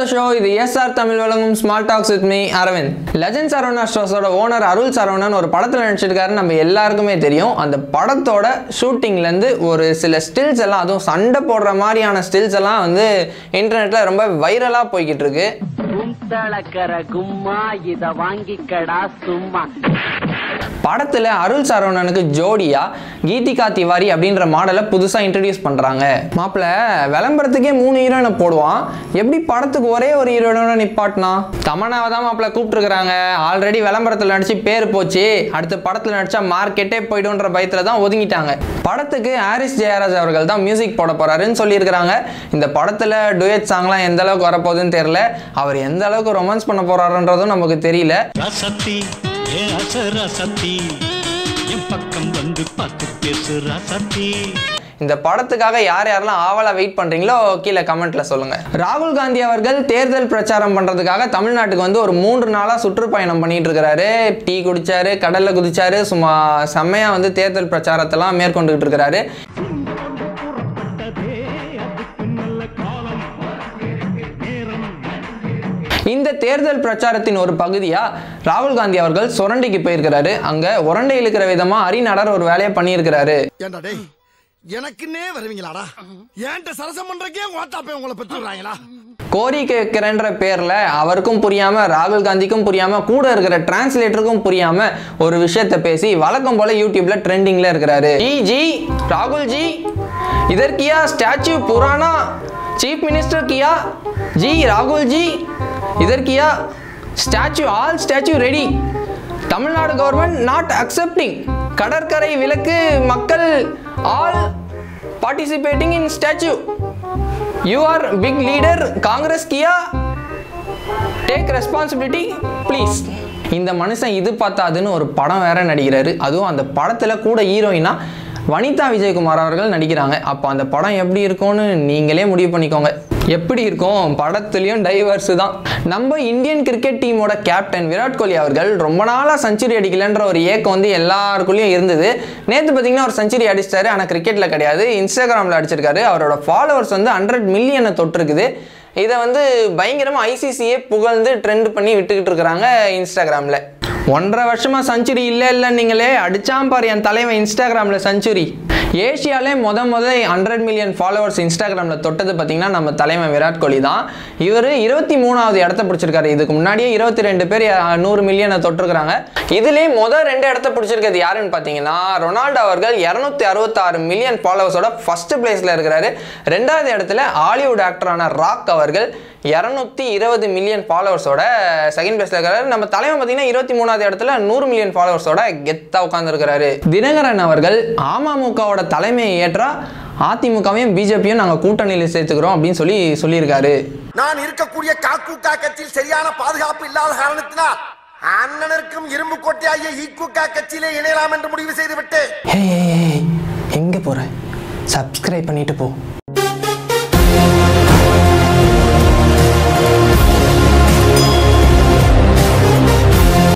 show இது SR Tamil வழங்கும் small talks with me Aravind legend Saravana ஸ்டோர்ஸோட ஓனர் அருள் சரவணன் ஒரு படத்தில் நடிச்சிருக்காரு நம்ம எல்லாருக்குமே தெரியும் அந்த படத்தோட ஷூட்டிங்லேருந்து ஒரு சில ஸ்டில்ஸ் எல்லாம் அதுவும் சண்டை போடுற மாதிரியான ஸ்டில்ஸ் எல்லாம் வந்து இன்டர்நெட்டில் ரொம்ப வைரலாக போய்கிட்டு இருக்கு குந்தளக்கர கும்மா இத வாங்கிக்கடா சும்மா படத்தில் அருள் சரவணனுக்கு ஜோடியா கீதிகா திவாரி அப்படின்ற மாடலை புதுசாக இன்ட்ரடியூஸ் பண்ணுறாங்க மாப்பிள்ள விளம்பரத்துக்கே மூணு ஹீரோயினை போடுவான் எப்படி படத்துக்கு ஒரே ஒரு ஹீரோயினோட நிப்பாட்டினா தமனாவை தான் மாப்பிள்ள கூப்பிட்டுருக்குறாங்க ஆல்ரெடி விளம்பரத்தில் நடிச்சு பேர் போச்சு அடுத்த படத்தில் நடிச்சா மார்க்கெட்டே போய்டுன்ற பயத்தில் தான் ஒதுங்கிட்டாங்க படத்துக்கு ஹாரிஸ் ஜெயராஜ் அவர்கள் தான் மியூசிக் போட போறாருன்னு சொல்லியிருக்கிறாங்க இந்த படத்தில் டுயட் சாங்லாம் எந்த அளவுக்கு வரப்போகுதுன்னு தெரியல அவர் எந்த அளவுக்கு ரொமான்ஸ் பண்ண போறாருன்றதும் நமக்கு தெரியல ரசத்தி ஏ அசரசத்தி என் பக்கம் வந்து பார்த்து பேசு ரசத்தி இந்த படத்துக்காக யார் யாரெல்லாம் ஆவலா வெயிட் பண்றீங்களோ கீழே கமெண்ட்ல சொல்லுங்க ராகுல் காந்தி அவர்கள் தேர்தல் பிரச்சாரம் பண்றதுக்காக தமிழ்நாட்டுக்கு வந்து ஒரு மூன்று நாளா சுற்றுப்பயணம் பண்ணிட்டு இருக்கிறாரு டீ குடிச்சாரு கடல்ல குதிச்சாரு சும்மா செம்மையா வந்து தேர்தல் பிரச்சாரத்தெல்லாம் மேற்கொண்டுகிட்டு இருக்கிறாரு இந்த தேர்தல் பிரச்சாரத்தின் ஒரு பகுதியா ராகுல் காந்தி அவர்கள் சுரண்டிக்கு போயிருக்கிறாரு அங்க உரண்டை இழுக்கிற விதமா அரிநடர் ஒரு வேலையை பண்ணியிருக்கிறாரு ஏண்டா டேய் எனக்குன்னே வருவீங்களாடா ஏன்ட்ட சரசம் பண்றக்கே ஓட்டாப்பே உங்களை பெற்றுறாங்களா கோரிக்கை வைக்கிறேன்ற பேர்ல அவருக்கும் புரியாம ராகுல் காந்திக்கும் புரியாம கூட இருக்கிற டிரான்ஸ்லேட்டருக்கும் புரியாம ஒரு விஷயத்தை பேசி வழக்கம் போல யூடியூப்ல ட்ரெண்டிங்ல இருக்கிறாரு ஜி ஜி ராகுல் ஜி இதர் கியா ஸ்டாச்சு புராணா चीफ मिनिस्टर किया जी राहुल जी इधर किया statue all statue ready Tamil Nadu government not accepting கடற்கரை விலக்கு மக்கள் all participating in statue you are big leader Congress கியா டேக் ரெஸ்பான்சிபிலிட்டி ப்ளீஸ் இந்த மனுஷன் இது பார்த்தாதுன்னு ஒரு படம் வேற நடிக்கிறாரு அதுவும் அந்த படத்தில் கூட ஹீரோயினா வனிதா விஜயகுமார் அவர்கள் நடிக்கிறாங்க அப்போ அந்த படம் எப்படி இருக்கும்னு நீங்களே முடிவு பண்ணிக்கோங்க எப்படி இருக்கும் படத்துலையும் டைவர்ஸ் தான் நம்ம இந்தியன் கிரிக்கெட் டீமோட கேப்டன் விராட் கோலி அவர்கள் ரொம்ப நாளாக செஞ்சுரி அடிக்கலன்ற ஒரு ஏக்கம் வந்து எல்லாருக்குள்ளேயும் இருந்தது நேற்று பார்த்தீங்கன்னா ஒரு செஞ்சுரி அடிச்சிட்டாரு ஆனால் கிரிக்கெட்டில் கிடையாது இன்ஸ்டாகிராமில் அடிச்சிருக்காரு அவரோட ஃபாலோவர்ஸ் வந்து ஹண்ட்ரட் மில்லியனை தொட்டிருக்குது இதை வந்து பயங்கரமாக ஐசிசியே புகழ்ந்து ட்ரெண்ட் பண்ணி விட்டுக்கிட்டு இருக்கிறாங்க இன்ஸ்டாகிராமில் ஒன்றரை வருஷமா செஞ்சுரி இல்லை இல்லை நீங்களே அடிச்சாம் பாரு என் தலைவன் இன்ஸ்டாகிராமில் செஞ்சுரி ஏஷியாலே முத முத ஹண்ட்ரட் மில்லியன் ஃபாலோவர்ஸ் இன்ஸ்டாகிராமில் தொட்டது பார்த்தீங்கன்னா நம்ம தலைவன் விராட் கோலி தான் இவர் இருபத்தி மூணாவது இடத்த பிடிச்சிருக்காரு இதுக்கு முன்னாடியே இருபத்தி ரெண்டு பேர் அஹ், நூறு மில்லியனை தொட்டிருக்கிறாங்க இதுலேயே முத ரெண்டு இடத்த பிடிச்சிருக்கிறது யாருன்னு பார்த்தீங்கன்னா ரொனால்டோ அவர்கள் இரநூத்தி அறுபத்தாறு மில்லியன் ஃபாலோவர்ஸோட ஃபர்ஸ்ட் பிளேஸில் இருக்கிறாரு ரெண்டாவது இடத்துல ஹாலிவுட் ஆக்டரான ராக் அவர்கள் இரநூத்தி இருபது மில்லியன் ஃபாலோவர்ஸோட செகண்ட் பிளேஸ்ல இருக்காரு நம்ம தலைவன் பார்த்தீங்கன்னா இருபத்தி மூணாவது இடத்துல நூறு மில்லியன் ஃபாலோவர்ஸோட கெத்தா உட்காந்துருக்கிறாரு தினகரன் அவர்கள் அமமுகவோட தலைமையை ஏற்றா அதிமுகவையும் பிஜேபியும் நாங்கள் கூட்டணியில் சேர்த்துக்கிறோம் அப்படின்னு சொல்லி சொல்லியிருக்காரு நான் இருக்கக்கூடிய காக்கூக்கா கட்சியில் சரியான பாதுகாப்பு இல்லாத காரணத்தினால் அண்ணனருக்கும் இரும்பு கோட்டையாகிய ஈக்குக்கா கட்சியிலே இணையலாம் என்று முடிவு செய்து விட்டேன் ஹே எங்கே போகிற சப்ஸ்கிரைப் பண்ணிட்டு போ